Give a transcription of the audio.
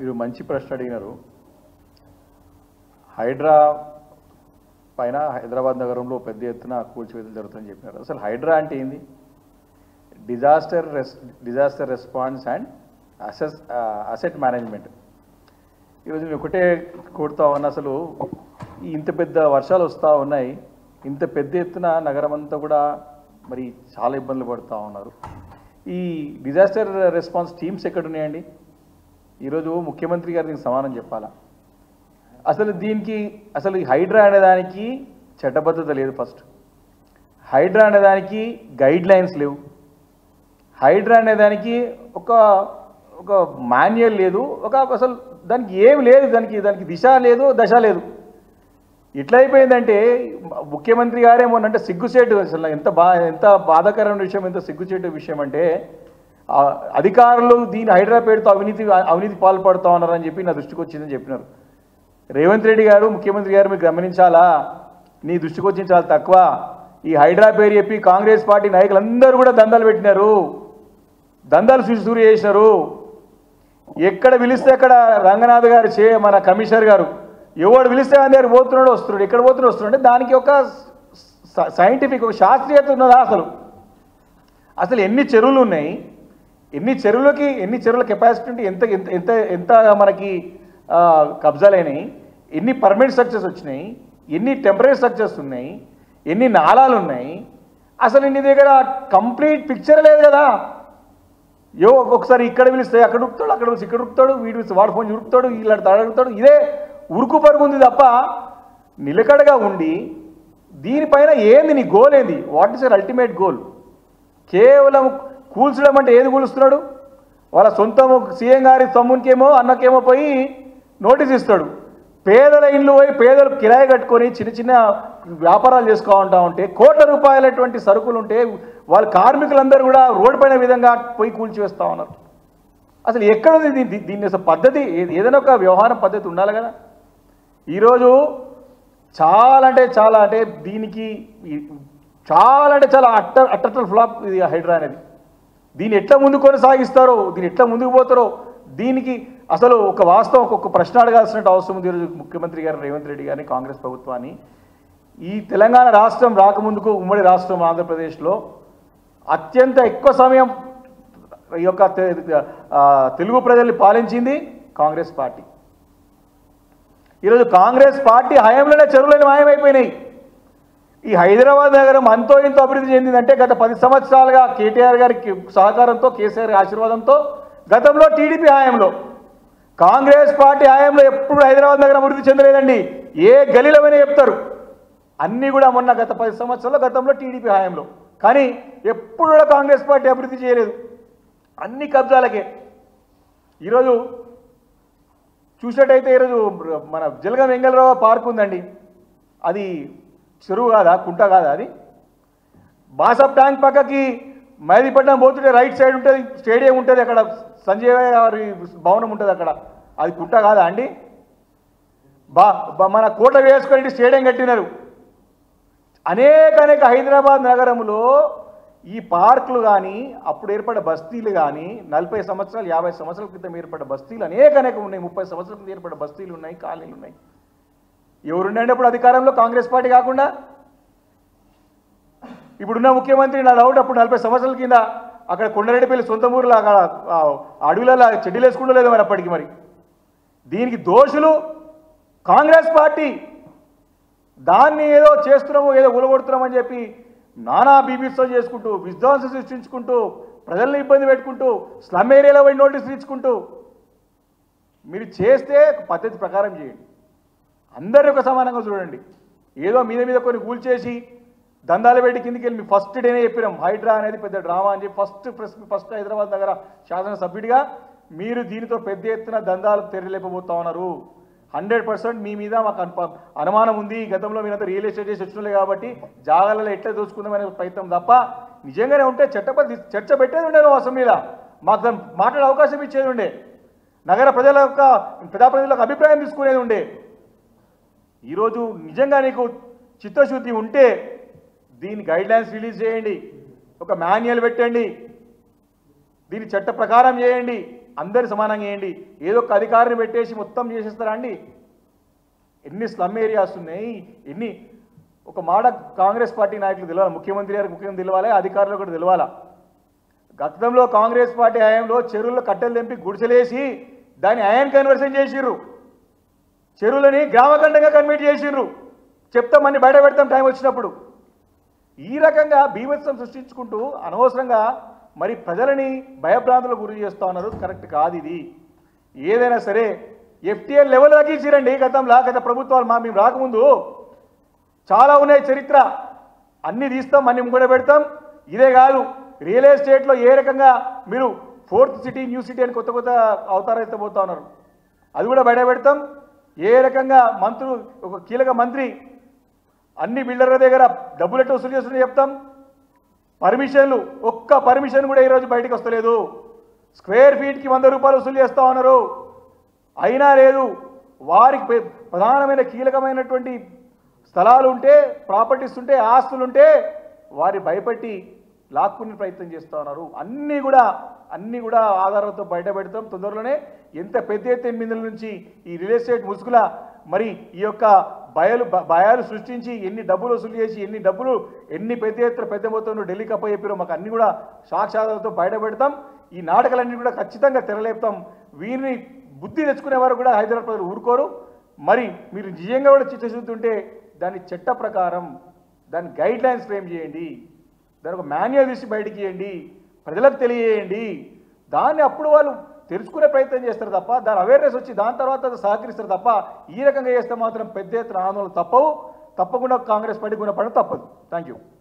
మీరు మంచి ప్రశ్న అడిగినారు హైడ్రా పైన హైదరాబాద్ నగరంలో పెద్ద ఎత్తున కూల్చివేతలు జరుగుతుందని చెప్పినారు అసలు హైడ్రా అంటే ఏంది disaster res disaster response and assess asset management ఈరోజు నేను ఒకటే కోరుతా ఉన్నా అసలు ఈ ఇంత పెద్ద వర్షాలు వస్తూ ఉన్నాయి ఇంత పెద్ద ఎత్తున నగరం అంతా కూడా మరి చాలా ఇబ్బందులు పడుతూ ఉన్నారు ఈ డిజాస్టర్ రెస్పాన్స్ టీమ్స్ ఎక్కడ ఉన్నాయండి ఈరోజు ముఖ్యమంత్రి గారు దీనికి సమానం చెప్పాలా అసలు దీనికి అసలు ఈ హైడ్రా అనేదానికి చట్టబద్ధత లేదు ఫస్ట్ హైడ్రా అనేదానికి గైడ్ లైన్స్ లేవు హైడ్రా అనేదానికి ఒక ఒక మాన్యువల్ లేదు ఒక అసలు దానికి ఏం లేదు దానికి దానికి దిశ లేదు దశ లేదు ఎట్లా అయిపోయిందంటే ముఖ్యమంత్రి గారే మొన్న అంటే సిగ్గుచేటు అసలు ఎంత బా ఎంత బాధాకరమైన విషయం ఎంత సిగ్గుచేటు విషయం అంటే ఆ అధికారులు దీని హైడ్రా పేరుతో అవినీతి అవినీతి పాల్పడుతూ ఉన్నారని చెప్పి నా దృష్టికి వచ్చిందని చెప్పినారు రేవంత్ రెడ్డి గారు ముఖ్యమంత్రి గారు మీరు గమనించాలా నీ దృష్టికి వచ్చిన చాలా తక్కువ ఈ హైడ్రా పేరు చెప్పి కాంగ్రెస్ పార్టీ నాయకులందరూ కూడా దందాలు పెట్టినారు దందాలు సూరి చేసినారు ఎక్కడ పిలిస్తే అక్కడ రంగనాథ్ గారు చే మన కమిషనర్ గారు ఎవడు పిలిస్తే ఆయన దగ్గర పోతున్నాడు వస్తున్నాడు ఎక్కడ పోతున్నాడు వస్తున్నాడు అంటే దానికి ఒక సైంటిఫిక్ ఒక శాస్త్రీయత ఉన్నదా అసలు అసలు ఎన్ని చెరువులు ఉన్నాయి ఎన్ని చెరువులకి ఎన్ని చెరువుల కెపాసిటీ ఉంటే ఎంత ఎంత ఎంత ఎంత మనకి ఆ, కబ్జాలైనాయి ఎన్ని పర్మనెంట్ స్ట్రక్చర్స్ వచ్చినాయి ఎన్ని టెంపరీ స్ట్రక్చర్స్ ఉన్నాయి ఎన్ని నాళాలు ఉన్నాయి అసలు నీ దగ్గర కంప్లీట్ పిక్చర్ లేదు కదా యో ఒకసారి ఇక్కడ పిలిస్తే అక్కడ ఉరుకుతాడు అక్కడ పిలిస్తే ఇక్కడ ఉరుకుతాడు వీడు పిలిస్తే వాడు ఫోన్ ఉరుకుతాడు ఇలాంటి అడుగుతాడు ఇదే ఉరుకు పరుగు ఉంది తప్ప నిలకడగా ఉండి దీనిపైన ఏంది నీ గోల్ ఏంది what is your ultimate goal కేవలం కూల్చడం అంటే ఏది కూలుస్తున్నాడు వాళ్ళ సొంత సీఎం గారి తమ్మునికేమో అన్నకేమో పోయి నోటీస్ ఇస్తాడు పేదల ఇండ్లు పోయి పేదలు కిరాయి కట్టుకొని చిన్న చిన్న వ్యాపారాలు చేసుకో ఉంటా ఉంటే కోట్ల రూపాయలటువంటి సరుకులు ఉంటే వాళ్ళ కార్మికులందరూ కూడా రోడ్డు పైన విధంగా పోయి కూల్చివేస్తూ ఉన్నారు అసలు ఎక్కడ ఉంది దీ- దీ- దీన్ని అసలు పద్ధతి ఏ- ఏదైనా ఒక వ్యవహారం పద్ధతి ఉండాలి కదా ఈరోజు చాలా అంటే చాలా అంటే దీనికి ఈ- చాలా అంటే చాలా అట్ట అట్టటల్ ఫ్లాప్ ఇది హైడ్రా అనేది దీన్ని ఎట్లా ముందు కొనసాగిస్తారో దీన్ని ఎట్లా ముందుకు పోతారో దీనికి అసలు ఒక వాస్తవం ఒక ప్రశ్న అడగాల్సిన అవసరం ఉంది ఈరోజు ముఖ్యమంత్రి గారు రేవంత్ రెడ్డి గారిని కాంగ్రెస్ ప్రభుత్వాన్ని ఈ తెలంగాణ రాష్ట్రం రాకముందుకు ఉమ్మడి రాష్ట్రం ఆంధ్రప్రదేశ్లో అత్యంత ఎక్కువ సమయం ఈ యొక్క తె- ఆ, తెలుగు ప్రజల్ని పాలించింది కాంగ్రెస్ పార్టీ ఈరోజు కాంగ్రెస్ పార్టీ హయాంలోనే చెరువులని మాయమైపోయినాయి ఈ హైదరాబాద్ నగరం అంతో ఇంతో అభివృద్ధి చెందిందంటే గత పది సంవత్సరాలుగా కేటీఆర్ గారి సహకారంతో కేసీఆర్ ఆశీర్వాదంతో గతంలో టీడీపీ హయాంలో కాంగ్రెస్ పార్టీ హయాంలో ఎప్పుడు హైదరాబాద్ నగరం అభివృద్ధి చెందలేదండి ఏ గలీలమైనా చెప్తారు అన్నీ కూడా మొన్న గత పది సంవత్సరాల్లో గతంలో టీడీపీ హయాంలో కానీ ఎప్పుడు కూడా కాంగ్రెస్ పార్టీ అభివృద్ధి చేయలేదు అన్ని కబ్జాలకే ఈరోజు చూసినట్టయితే ఈరోజు మన జలగం వెంగళరావు పార్క్ ఉందండి అది చెరువు కాదా కుంట కాదా అది బాసప్ ట్యాంక్ పక్కకి మైదీపట్నం పోతుంటే రైట్ సైడ్ ఉంటుంది స్టేడియం ఉంటుంది అక్కడ సంజయ్ గారి భవనం ఉంటుంది అక్కడ అది కుంట కాదా అండి బా బా- మన కోట వేసుకొని స్టేడియం కట్టినారు అనేక అనేక హైదరాబాద్ నగరంలో ఈ పార్కులు కానీ అప్పుడు ఏర్పడ్డ బస్తీలు కానీ నలభై సంవత్సరాలు యాభై సంవత్సరాల క్రితం ఏర్పడ్డ బస్తీలు అనేక అనేక ఉన్నాయి ముప్పై సంవత్సరాల క్రితం ఏర్పడ్డ బస్తీలు ఉన్నాయి కాలనీలు ఉన్నాయి ఎవరుండండి అప్పుడు అధికారంలో కాంగ్రెస్ పార్టీ కాకుండా ఇప్పుడున్న ముఖ్యమంత్రి నా డౌట్ అప్పుడు నలభై సంవత్సరాల కింద అక్కడ కొండరెడ్డిపల్లి సొంత ఊర్లో అక్కడ ఆ, అడవులలో చెడ్డీలు వేసుకుంటూ లేదు మరి అప్పటికి మరి దీనికి దోషులు కాంగ్రెస్ పార్టీ దాన్ని ఏదో చేస్తున్నాము ఏదో ఉలగొడుతున్నామని చెప్పి నానా బీబీతో చేసుకుంటూ విధ్వంసం సృష్టించుకుంటూ ప్రజల్ని ఇబ్బంది పెట్టుకుంటూ స్లమ్ ఏరియాలో పోయి నోటీసులు ఇచ్చుకుంటూ మీరు చేస్తే ఒక పద్ధతి ప్రకారం చేయండి అందరినీ ఒక సమానంగా చూడండి ఏదో మీద మీద కొన్ని కూల్చేసి దందాలు పెట్టి కిందికి వెళ్ళి ఫస్ట్ డేనే చెప్పినాం హైడ్రా అనేది పెద్ద డ్రామా అని చెప్పి ఫస్ట్ ప్రెస్ ఫస్ట్ హైదరాబాద్ నగర శాసనసభ్యుడిగా మీరు దీనితో పెద్ద ఎత్తున దందాలు తెరలేపబోతా ఉన్నారు హండ్రెడ్ పర్సెంట్ మీ మీద మాకు అను- అనుమానం ఉంది గతంలో మీరంతా రియల్ ఎస్టేట్ చేసి వచ్చినలే కాబట్టి జాగాలలో ఎట్లా దోచుకుందామనే ప్రయత్నం తప్ప నిజంగానే ఉంటే చట్టపతి చర్చ పెట్టేది ఉండే నువ్వు అసెంబ్లీలో మాకు దాన్ని మాట్లాడే అవకాశం ఇచ్చేది ఉండే నగర ప్రజల యొక్క ప్రజాప్రతినిధుల యొక్క అభిప్రాయం తీసుకునేది ఉండే ఈరోజు నిజంగా నీకు చిత్తశుద్ధి ఉంటే దీని గైడ్లైన్స్ రిలీజ్ చేయండి ఒక మాన్యువల్ పెట్టండి దీని చట్ట ప్రకారం చేయండి అందరి సమానంగా వేయండి ఏదో ఒక అధికారిని పెట్టేసి మొత్తం చేసేస్తారా అండి ఎన్ని స్లమ్ ఏరియాస్ ఉన్నాయి ఎన్ని ఒక మాట కాంగ్రెస్ పార్టీ నాయకులు తెలవాలి ముఖ్యమంత్రి గారికి ముఖ్యమంత్రి తెలవాలి అధికారులు కూడా తెలవాలా గతంలో కాంగ్రెస్ పార్టీ హయాంలో చెరువుల్లో కట్టెలు తెంపి గుడిసెలేసి దాన్ని అయాన్ కన్వర్షన్ చేసిర్రు చెరువులని గ్రామఖండంగా కన్వర్ట్ చేసిర్రు చెప్తామని బయట పెడతాం టైం వచ్చినప్పుడు ఈ రకంగా బీభత్సం సృష్టించుకుంటూ అనవసరంగా మరి ప్రజలని భయభ్రాంతులకు గురి చేస్తా ఉన్నారు కరెక్ట్ కాదు ఇది ఏదైనా సరే ఎఫ్టీఎల్ లెవెల్ తగ్గించిరండి గతంలో గత ప్రభుత్వాలు మా మేము రాకముందు చాలా ఉన్నాయి చరిత్ర అన్ని తీస్తాం అన్ని కూడా పెడతాం ఇదే కాదు రియల్ ఎస్టేట్లో ఏ రకంగా మీరు ఫోర్త్ సిటీ న్యూ సిటీ అని కొత్త కొత్త అవతారైతే పోతా ఉన్నారు అది కూడా బయట పెడతాం ఏ రకంగా మంత్రులు ఒక కీలక మంత్రి అన్ని బిల్డర్ల దగ్గర డబ్బులు ఎట్లా వసూలు చేస్తున్నా చెప్తాం పర్మిషన్లు ఒక్క పర్మిషన్ కూడా ఈరోజు బయటకు వస్తలేదు స్క్వేర్ ఫీట్కి వంద రూపాయలు వసూలు చేస్తా ఉన్నారు అయినా లేదు వారికి పె- ప్రధానమైన కీలకమైనటువంటి స్థలాలు ఉంటే ప్రాపర్టీస్ ఉంటే ఆస్తులు ఉంటే వారి భయపెట్టి లాక్కునే ప్రయత్నం చేస్తూ ఉన్నారు అన్నీ కూడా అన్నీ కూడా ఆధారాలతో బయట పెడతాం తొందరలోనే ఎంత పెద్ద ఎత్తున మీద నుంచి ఈ రియల్ ఎస్టేట్ ముసుగుల మరి ఈ యొక్క భయాలు భ- భయాలు సృష్టించి ఎన్ని డబ్బులు వసూలు చేసి ఎన్ని డబ్బులు ఎన్ని పెద్ద ఎత్తున పెద్ద మొత్తంలో ఢిల్లీకి అప్పచెప్పారో మాకు అన్ని కూడా సాక్షాధాలతో బయట పెడతాం ఈ నాటకాలన్నీ కూడా ఖచ్చితంగా తెరలేపుతాం వీరిని బుద్ధి తెచ్చుకునే వారు కూడా హైదరాబాద్ ప్రజలు ఊరుకోరు మరి మీరు నిజంగా కూడా చిత్తశుద్ధి దాని చట్ట ప్రకారం దాని గైడ్ లైన్స్ ఫ్రేమ్ చేయండి దాని ఒక మాన్యువల్ తీసి బయటికి ఇవ్వండి ప్రజలకు తెలియజేయండి దాన్ని అప్పుడు వాళ్ళు తెలుసుకునే ప్రయత్నం చేస్తారు తప్ప దాని అవేర్నెస్ వచ్చి దాని తర్వాత అది సహకరిస్తారు తప్ప ఈ రకంగా చేస్తే మాత్రం పెద్ద ఎత్తున ఆందోళన తప్పవు తప్పకుండా కాంగ్రెస్ పార్టీ గుణపడడం తప్పదు థ్యాంక్ యూ